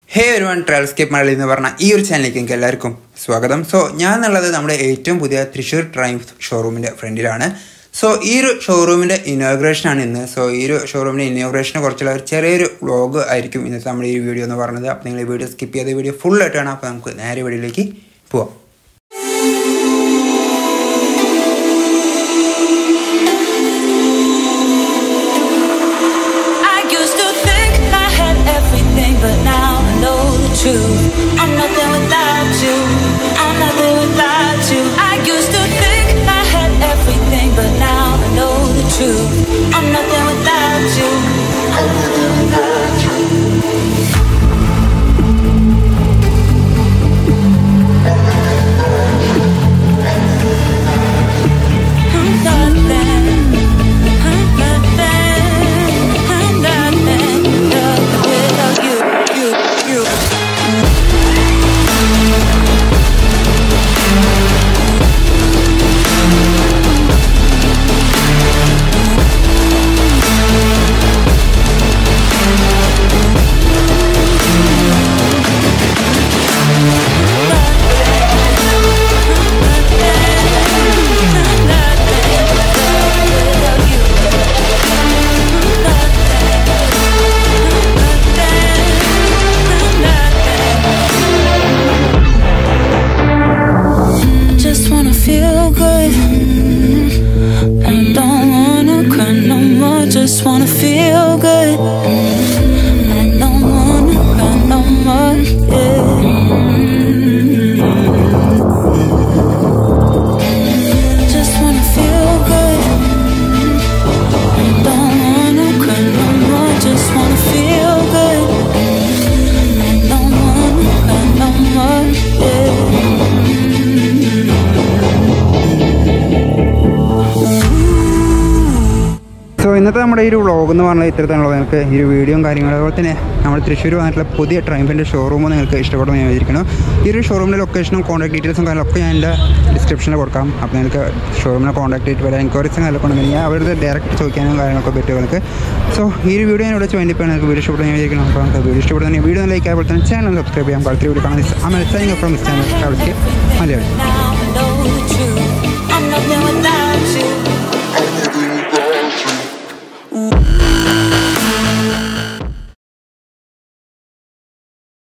ഹേ ഒരു വൺ ട്രാവൽസ്കേപ്പ് മലയാളി എന്ന് പറഞ്ഞ ഈ ഒരു ചാനലിലേക്ക് നിങ്ങൾക്ക് എല്ലാവർക്കും സ്വാഗതം സോ ഞാൻ എന്നുള്ളത് നമ്മുടെ ഏറ്റവും പുതിയ തൃശ്ശൂർ ട്രൈംഫ് ഷോറൂമിൻ്റെ ഫ്രണ്ടിലാണ് സോ ഈ ഒരു ഷോറൂമിൻ്റെ ഇനോഗ്രേഷനാണ് ഇന്ന് സോ ഈ ഒരു ഷോറൂമിൻ്റെ ഇനോഗ്രേഷനെ കുറിച്ചുള്ള ഒരു ചെറിയൊരു വ്ളോഗ് ആയിരിക്കും ഇന്നത്തെ നമ്മുടെ ഈ വീഡിയോ എന്ന് പറഞ്ഞത് അപ്പോൾ നിങ്ങൾ ഈ വീഡിയോ സ്കിപ്പ് ചെയ്ത വീഡിയോ ഫുൾ ആയിട്ട് കാണാം അപ്പോൾ നമുക്ക് നേരെ വീഡിയോയിലേക്ക് പോവാം I used to think I had everything, but now I know the truth. I'm nothing without you. I'm nothing without you. I used to think I had everything, but now I know the truth. I'm nothing without you. I'm nothing without you. I'm nothing. I'm nothing. I'm nothing without you. You, you. Just wanna feel good. I don't wanna cry no more. Just wanna feel good. I don't wanna cry no more. Yeah. Just wanna feel good. I don't wanna cry no more. Just wanna feel good. I don't wanna cry no more. Yeah. So ഇന്നത്തെ നമ്മുടെ ഈ ഒരു vlog എന്ന് പറഞ്ഞാൽ ഇത്തരത്തിലുള്ളത് നിങ്ങൾക്ക് ഈ ഒരു വീഡിയോയും കാര്യങ്ങളും അതുപോലെ തന്നെ നമ്മൾ തൃശ്ശൂർ വന്നിട്ടുള്ള പുതിയ ട്രൈംഫിൻ്റെ ഷോറൂം നിങ്ങൾക്ക് ഇഷ്ടപ്പെടുമെന്ന് ഞാൻ വിചാരിക്കുന്നു ഈ ഒരു ഷോറൂമിൻ്റെ ലൊക്കേഷനും കോൺടാക്ട് ഡീറ്റെയിൽസും കാര്യങ്ങളൊക്കെ ഞാൻ എൻ്റെ ഡിസ്ക്രിപ്ഷനിൽ കൊടുക്കാം അപ്പോൾ നിങ്ങൾക്ക് ഷോറൂമിനെ കോൺടാക്ട് ചെയ്തിട്ട് വരാൻ എൻക്വയറീസും കാര്യങ്ങളൊക്കെ ഉണ്ടെങ്കിൽ ഞാൻ അവരുടെ ഡയറക്റ്റ് ചോദിക്കാനും കാര്യങ്ങളൊക്കെ പറ്റും നിങ്ങൾക്ക് സോ ഈ ഒരു വീഡിയോ ഞാൻ ഇവിടെ വേണ്ടിയിട്ടാണ് നിങ്ങൾക്ക് വീഡിയോ ഇഷ്ടപ്പെടുന്ന ഞാൻ വിചാരിക്കുന്നു അപ്പോൾ നമുക്ക് വീഡിയോ ഇഷ്ടപ്പെടുന്ന വീഡിയോ ലൈക്ക് ആയപ്പോൾ തന്നെ ചാനൽ സബ്സ്ക്രൈബ് ചെയ്യാം കളത്തിൽ വീഡിയോ കാണാൻ Amal signing from channel Malayali